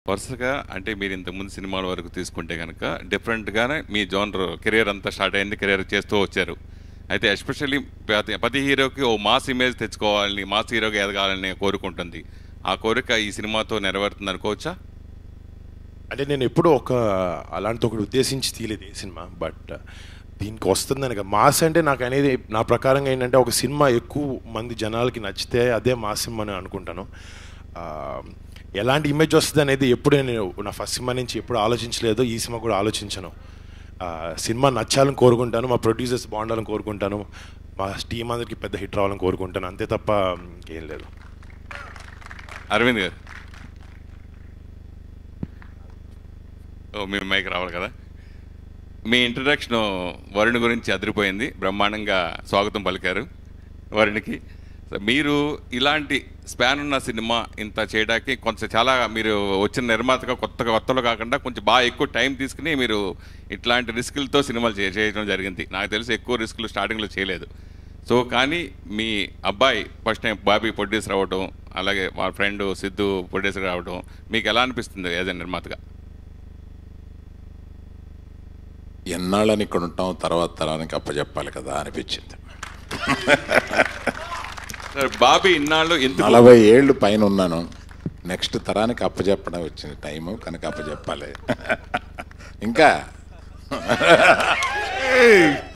వరుసగా అంటే మీరు ఇంతకుముందు సినిమాల వరకు తీసుకుంటే కనుక డిఫరెంట్గానే మీ జోనర్ కెరియర్ అంతా స్టార్ట్ అయింది కెరియర్ చేస్తూ వచ్చారు అయితే ఎస్పెషల్లీ ప్రతి ప్రతి హీరోకి ఓ మాస్ ఇమేజ్ తెచ్చుకోవాలని మాస్ హీరోగా ఎదగాలని కోరుకుంటుంది ఆ కోరిక ఈ సినిమాతో నెరవేరుతుంది అనుకోవచ్చా అంటే నేను ఎప్పుడూ ఒక అలాంటి ఒకటి ఉద్దేశించి తీయలేదు ఈ సినిమా బట్ దీనికి వస్తుంది అనగా మాస్ అంటే నాకు అనేది నా ప్రకారంగా ఏంటంటే ఒక సినిమా ఎక్కువ మంది జనాలకి నచ్చితే అదే మా సినిమా అని అనుకుంటాను ఆ, ఎలాంటి ఇమేజ్ వస్తుంది అనేది ఎప్పుడు నేను నా ఫస్ట్ సినిమా నుంచి ఎప్పుడు ఆలోచించలేదు ఈ సినిమా కూడా ఆలోచించను ఆ, సినిమా నచ్చాలని కోరుకుంటాను మా ప్రొడ్యూసర్స్ బాగుండాలని కోరుకుంటాను మా టీం అందరికి పెద్ద హిట్ రావాలని కోరుకుంటాను అంతే తప్ప ఏం లేదు అరవింద్ గారు ఓ మీ మైక్ రావాలి కదా మీ ఇంట్రడక్షన్ వరుణ్ గురించి అదిరిపోయింది బ్రహ్మాండంగా స్వాగతం పలికారు వరుణ్కి సో మీరు ఇలాంటి స్పాన్ ఉన్న సినిమా ఇంత చేయడానికి కొంచెం చాలా మీరు వచ్చిన నిర్మాతగా కొత్తగా కొత్తలో కాకుండా కొంచెం బాగా ఎక్కువ టైం తీసుకుని మీరు ఇట్లాంటి రిస్కులతో సినిమాలు చే- చేయడం జరిగింది నాకు తెలిసి ఎక్కువ రిస్కులు స్టార్టింగ్లో చేయలేదు సో కానీ మీ అబ్బాయి ఫస్ట్ టైం బాబీ ప్రొడ్యూసర్ అవ్వడం అలాగే వాళ్ళ ఫ్రెండ్ సిద్ధు ప్రొడ్యూసర్ రావడం మీకు ఎలా అనిపిస్తుంది యాజ్ ఎ నిర్మాతగా ఎన్నాళ్ళని ఇక్కడ ఉంటాం తర్వాత తరానికి అప్పచెప్పాలి కదా అనిపించింది సార్ బాబీ ఇన్నాళ్ళు ఎందుకు నలభై ఏళ్ళు పైన ఉన్నాను నెక్స్ట్ తరానికి అప్పచెప్పడం వచ్చింది టైము కనుక అప్పచెప్పాలి ఇంకా